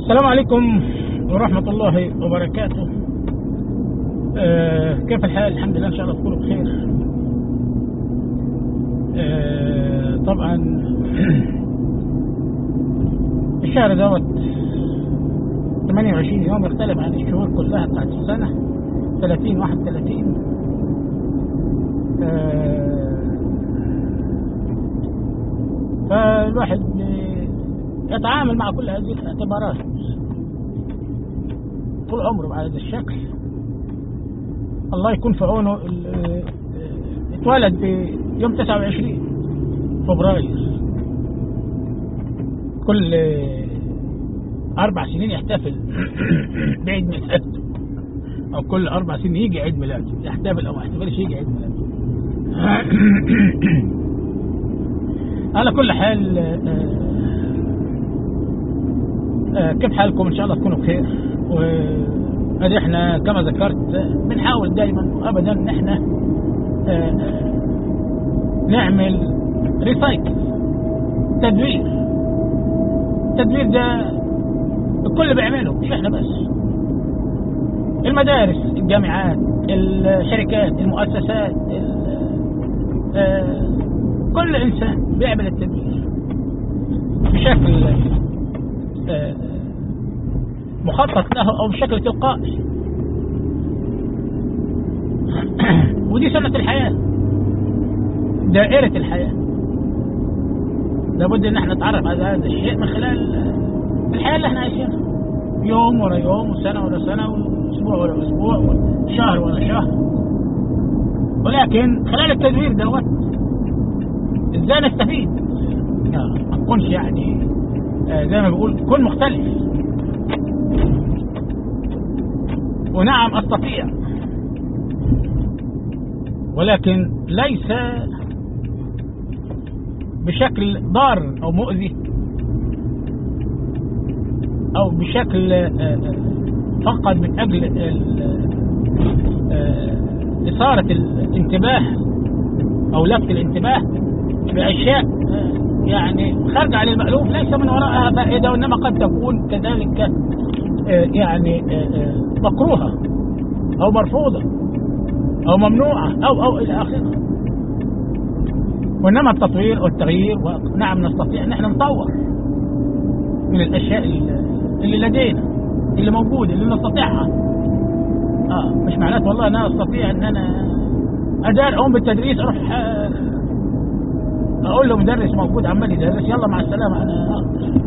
السلام عليكم ورحمة الله وبركاته آه كيف الحال الحمد لله إن شاء الله تكونوا بخير آه طبعا الشهر دوت 28 يوم يختلف عن الشهور كلها بتاعت السنة 30 31 آه فالواحد يتعامل مع كل هذه الاعتبارات طول عمره بهذا الشكل الله يكون في عونه ال- اتولد في يوم 29 فبراير كل أربع سنين يحتفل بعيد ميلاده أو كل أربع سنين يجي عيد ميلاده يحتفل أو ما يحتفلش يجي عيد ميلاده على كل حال آه، آه، كيف حالكم ان شاء الله تكونوا بخير وادي احنا كما ذكرت آه، بنحاول دائما وابدا ان احنا آه، آه، نعمل ريسايكل تدوير التدوير ده الكل بيعمله مش احنا بس المدارس الجامعات الشركات المؤسسات ال- آه، كل انسان بيعمل التدوير بشكل آه، مخطط له او بشكل تلقائي ودي سنة الحياة دائرة الحياة لابد ان احنا نتعرف على هذا الشيء من خلال الحياة اللي احنا عايشينها يوم ورا يوم وسنة ورا سنة واسبوع ورا اسبوع وشهر ورا شهر ولكن خلال التدوير دوت ازاي نستفيد آه، ما نكونش يعني آه، زي ما بيقول كن مختلف ونعم استطيع ولكن ليس بشكل ضار او مؤذي او بشكل آه، آه، فقط من اجل ال- آه، اثاره الانتباه او لفت الانتباه باشياء آه، يعني خارجه عن المالوف ليس من وراءها فائده وانما قد تكون كذلك آه، يعني آه، آه، مكروهه او مرفوضه او ممنوعه او او الى اخره وانما التطوير والتغيير ونعم نستطيع ان احنا نطور من الاشياء اللي اللي لدينا اللي موجوده اللي نستطيعها اه مش معناته والله انا استطيع ان انا ادار اقوم بالتدريس اروح آه، اقول له مدرس موجود عمال يدرس يلا مع السلامه انا أقدر.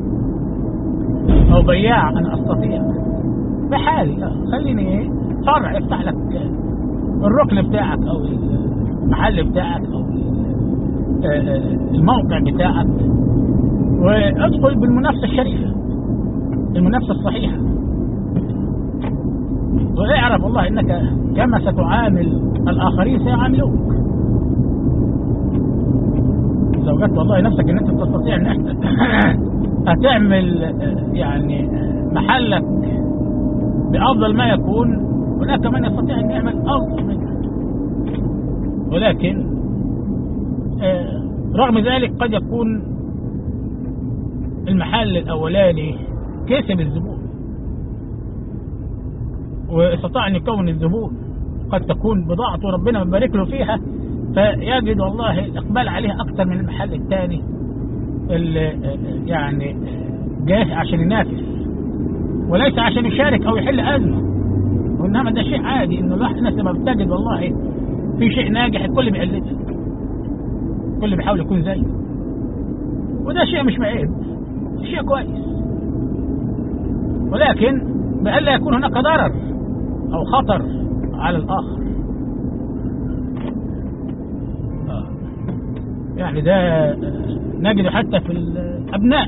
او بياع انا استطيع بحالي آه، خليني ايه فرع يفتح لك الركن بتاعك او المحل بتاعك او آه، آه، الموقع بتاعك وادخل بالمنافسه الشريفه المنافسه الصحيحه واعرف والله انك كما ستعامل الاخرين سيعاملوك لو جت والله نفسك ان انت تستطيع ان انت هتعمل آه، يعني آه، محلك بافضل ما يكون هناك من يستطيع ان يعمل افضل منك ولكن آه، رغم ذلك قد يكون المحل الاولاني كسب الزبون واستطاع ان يكون الزبون قد تكون بضاعته ربنا مبارك له فيها فيجد والله الاقبال عليها اكثر من المحل الثاني اللي يعني جاه عشان ينافس وليس عشان يشارك او يحل ازمه وانما ده شيء عادي انه الواحد الناس لما بتجد والله في شيء ناجح الكل بيقلده الكل بيحاول يكون زيه وده شيء مش معيب شيء كويس ولكن بألا يكون هناك ضرر أو خطر على الآخر آه. يعني ده آه، نجد حتى في الأبناء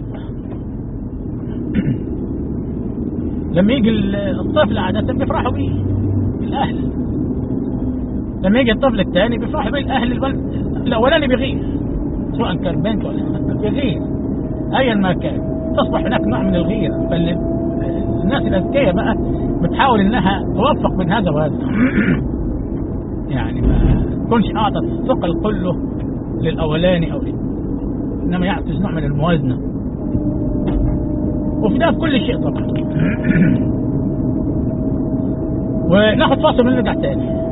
لما يجي الطفل عادة بيفرحوا بيه الأهل لما يجي الطفل الثاني بيفرحوا بيه الأهل الولد الأولاني بيغير سواء كان بنت ولا بيغير أيا ما كان تصبح هناك نوع من الغيرة فالناس الأذكياء بقى بتحاول إنها توفق بين هذا وهذا يعني ما تكونش أعطت الثقل كله للأولاني أو لل... إنما يعطي نوع من الموازنة وفي ده في كل شيء طبعا وناخد فاصل ونرجع تاني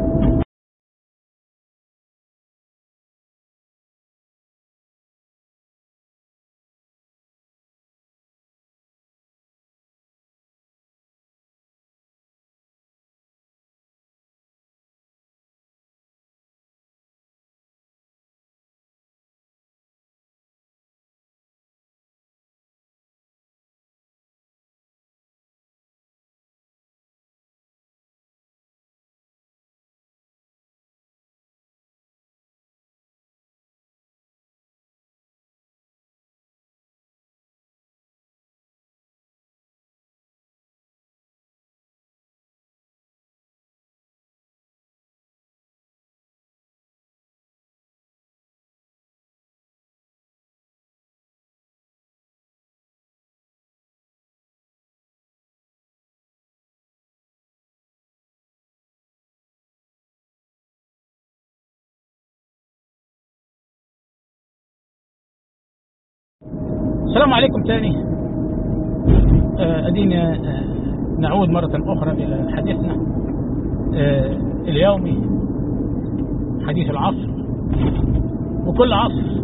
السلام عليكم تاني آه، أدينا آه، نعود مرة أخرى إلى حديثنا آه، اليومي حديث العصر وكل عصر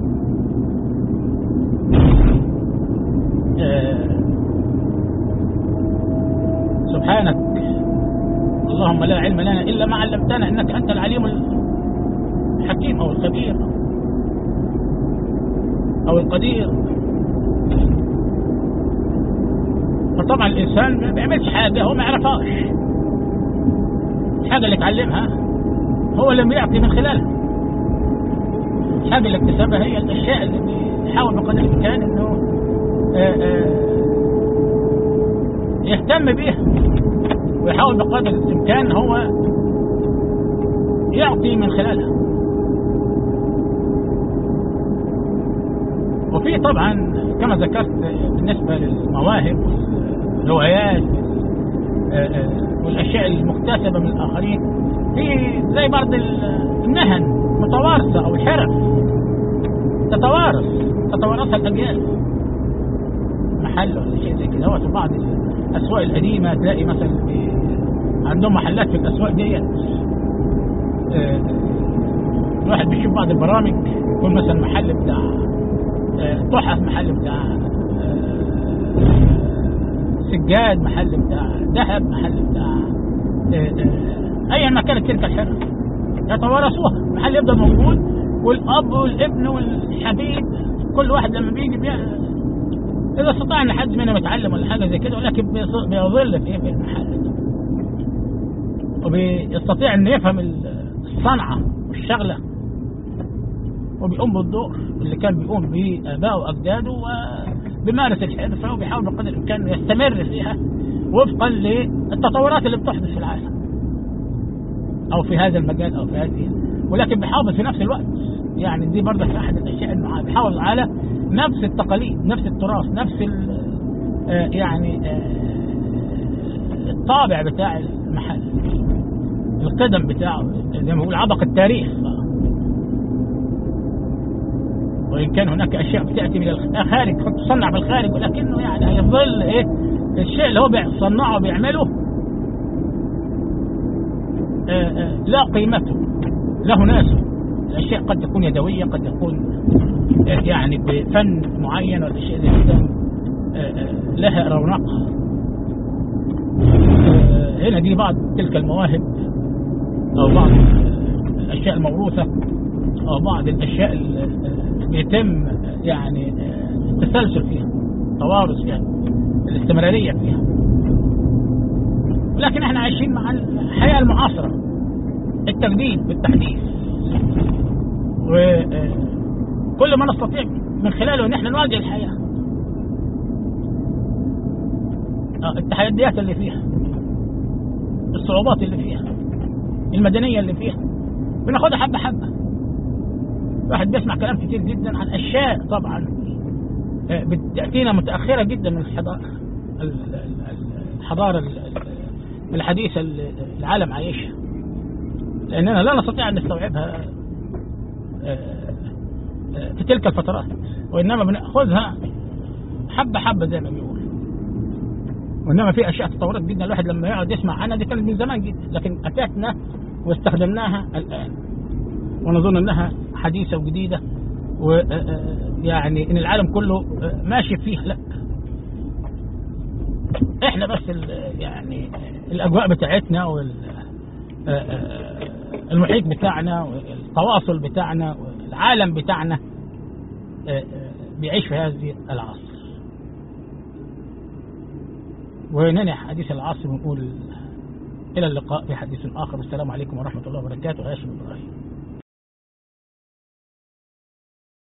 سبحانك اللهم لا علم لنا إلا ما علمتنا إنك أنت العليم الحكيم أو الخبير أو القدير فطبعا الانسان ما بيعملش حاجه هو ما يعرفهاش الحاجه اللي اتعلمها هو لم يعطي من خلالها الحاجه اللي اكتسبها هي الاشياء اللي بيحاول بقدر الامكان انه آآ آآ يهتم بيها ويحاول بقدر الامكان هو يعطي من خلالها وفي طبعا كما ذكرت بالنسبة للمواهب والهوايات والأشياء المكتسبة من الآخرين في زي بعض المهن متوارثة أو الحرف تتوارث تتوارثها الأجيال محل ولا شيء زي كده في بعض الأسواق القديمة تلاقي مثلا عندهم محلات في الأسواق ديت الواحد بيشوف بعض البرامج يكون مثلا محل بتاع تحف محل بتاع سجاد محل بتاع ذهب محل بتاع ايا ما كانت تلك الحرف يتوارثوها محل يفضل موجود والاب والابن والحبيب كل واحد لما بيجي بي... اذا استطاع ان حد منهم يتعلم ولا حاجه زي كده ولكن بيظل في في المحل ده وبيستطيع ان يفهم الصنعه والشغله وبيقوم بالدور اللي كان بيقوم به ابائه واجداده وبيمارس الحرفه وبيحاول بقدر الامكان يستمر فيها وفقا للتطورات اللي بتحدث في العالم او في هذا المجال او في هذه ولكن بيحافظ في نفس الوقت يعني دي برضه احد الاشياء انه بيحافظ على نفس التقاليد نفس التراث نفس آه يعني آه الطابع بتاع المحل القدم بتاعه زي ما بقول عبق التاريخ وإن كان هناك أشياء بتأتي من الخارج قد تصنع في الخارج ولكنه يعني هيظل إيه الشيء اللي هو بيصنعه وبيعمله آآ آآ لا قيمته له ناسه الأشياء قد تكون يدوية قد تكون يعني بفن معين ولا شيء زي كده لها رونقها هنا دي بعض تلك المواهب أو بعض الأشياء الموروثة أو بعض الأشياء اللي يتم يعني التسلسل فيها توارث فيها الاستمرارية فيها ولكن احنا عايشين مع الحياة المعاصرة التجديد بالتحديث وكل ما نستطيع من خلاله ان احنا نواجه الحياة التحديات اللي فيها الصعوبات اللي فيها المدنية اللي فيها بناخدها حبة حبة واحد بيسمع كلام كتير جدا عن اشياء طبعا بتاتينا متاخره جدا من الحضاره الحضاره الحديثه اللي العالم عايشها لاننا لا نستطيع ان نستوعبها في تلك الفترات وانما بناخذها حبه حبه زي ما بيقول وانما في اشياء تطورت جدا الواحد لما يقعد يسمع عنها دي كانت من زمان جدا لكن اتتنا واستخدمناها الان ونظن انها حديثه وجديده ويعني ان العالم كله ماشي فيه لا احنا بس يعني الاجواء بتاعتنا وال المحيط بتاعنا والتواصل بتاعنا والعالم بتاعنا بيعيش في هذه العصر وننهي حديث العصر ونقول إلى اللقاء في حديث آخر والسلام عليكم ورحمة الله وبركاته هاشم إبراهيم